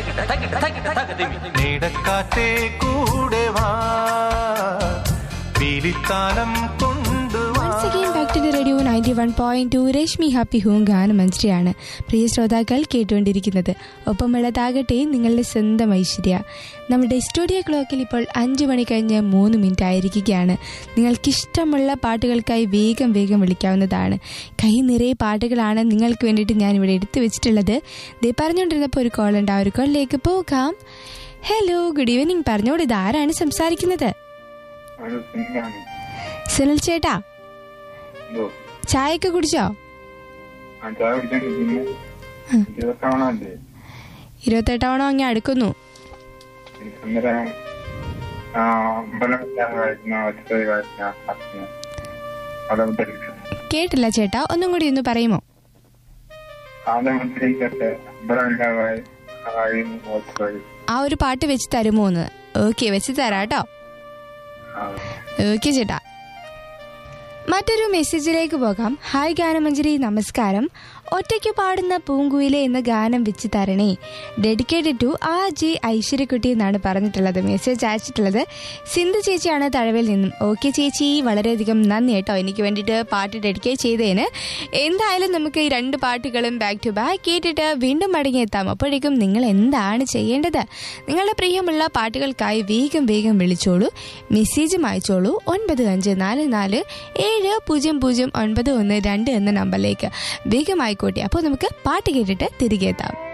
നീടക്കാറ്റേ കൂടെ വാ പീലിത്താനം കൊണ്ടുവാ once again back to the radio ninety one point two Rashmi happy home ഗാനമഞ്ജരിയാണ് പ്രിയ ശ്രോതാക്കൾ കേട്ടുകൊണ്ടിരിക്കുന്നത് ഒപ്പമുള്ളതാകട്ടെ നിങ്ങളുടെ സ്വന്തം ഐശ്വര്യ നമ്മുടെ സ്റ്റുഡിയോ ക്ലോക്കിൽ ഇപ്പോൾ അഞ്ചു മണി കഴിഞ്ഞ് മൂന്ന് മിനിറ്റ് ആയിരിക്കുകയാണ് നിങ്ങൾക്കിഷ്ടമുള്ള പാട്ടുകൾക്കായി വേഗം വേഗം വിളിക്കാവുന്നതാണ് കൈ നിറയെ പാട്ടുകളാണ് നിങ്ങൾക്ക് വേണ്ടിയിട്ട് ഞാൻ ഇവിടെ എടുത്തു വെച്ചിട്ടുള്ളത് ദേ പറഞ്ഞുകൊണ്ടിരുന്നപ്പോൾ ഒരു കോൾ ഉണ്ട് ആ ഒരു കോളിലേക്ക് പോകാം ഹലോ ഗുഡ് ഈവനിങ് പറഞ്ഞോട് ഇതാരാണ് സംസാരിക്കുന്നത് ഒരു സിംഗാണ് സുനിൽ ചേട്ടാ എന്തോ ചായയൊക്കെ കുടിച്ചോ ആ ചായ കുടിച്ചോണ്ടിരിക്കുന്നു ഇരുപത്താവണല്ലേ ഇരുപത്തെട്ടാവണോ അങ്ങ് അടുക്കുന്നു അന്നേരം ആ അമ്പലം കഴിക്കുന്ന ഒറ്റ കഴിക്കുന്ന അതമുദ്രിക്കട്ടെ കേട്ടില്ല ചേട്ടാ ഒന്നും കൂടി ഒന്ന് പറയുമോ ആദമുദ്രിക്കട്ടെ അമ്പലമില്ലാതായി കഴിയുന്നു ഒറ്റ ആ ഒരു പാട്ട് വെച്ച് തരുമോ എന്ന് ഓക്കെ വെച്ച് തരാം കേട്ടോ ഓക്കെ ചേട്ടാ മറ്റൊരു മെസ്സേജിലേക്ക് പോകാം ഹായ് ഗാനമഞ്ജരി നമസ്കാരം ഒറ്റയ്ക്ക് പാടുന്ന പൂങ്കുയിലെ എന്ന ഗാനം വെച്ച് തരണേ ഡെഡിക്കേറ്റഡ് ടു ആ ജെ ഐശ്വര്യക്കുട്ടി എന്നാണ് പറഞ്ഞിട്ടുള്ളത് മെസ്സേജ് അയച്ചിട്ടുള്ളത് സിന്ധു ചേച്ചിയാണ് തഴവിൽ നിന്നും ഓക്കെ ചേച്ചി വളരെയധികം നന്ദി കേട്ടോ എനിക്ക് വേണ്ടിയിട്ട് പാട്ട് ഡെഡിക്കേറ്റ് ചെയ്തതിന് എന്തായാലും നമുക്ക് ഈ രണ്ട് പാട്ടുകളും ബാക്ക് ടു ബാക്ക് കേട്ടിട്ട് വീണ്ടും മടങ്ങിയെത്താം അപ്പോഴേക്കും നിങ്ങൾ എന്താണ് ചെയ്യേണ്ടത് നിങ്ങളുടെ പ്രിയമുള്ള പാട്ടുകൾക്കായി വേഗം വേഗം വിളിച്ചോളൂ മെസ്സേജും അയച്ചോളൂ ഒൻപത് അഞ്ച് നാല് നാല് ഏഴ് പൂജ്യം പൂജ്യം ഒൻപത് ഒന്ന് രണ്ട് എന്ന നമ്പറിലേക്ക് വേഗം ആയിക്കോട്ടെ അപ്പോൾ നമുക്ക് പാട്ട് കേട്ടിട്ട് തിരികെ എത്താം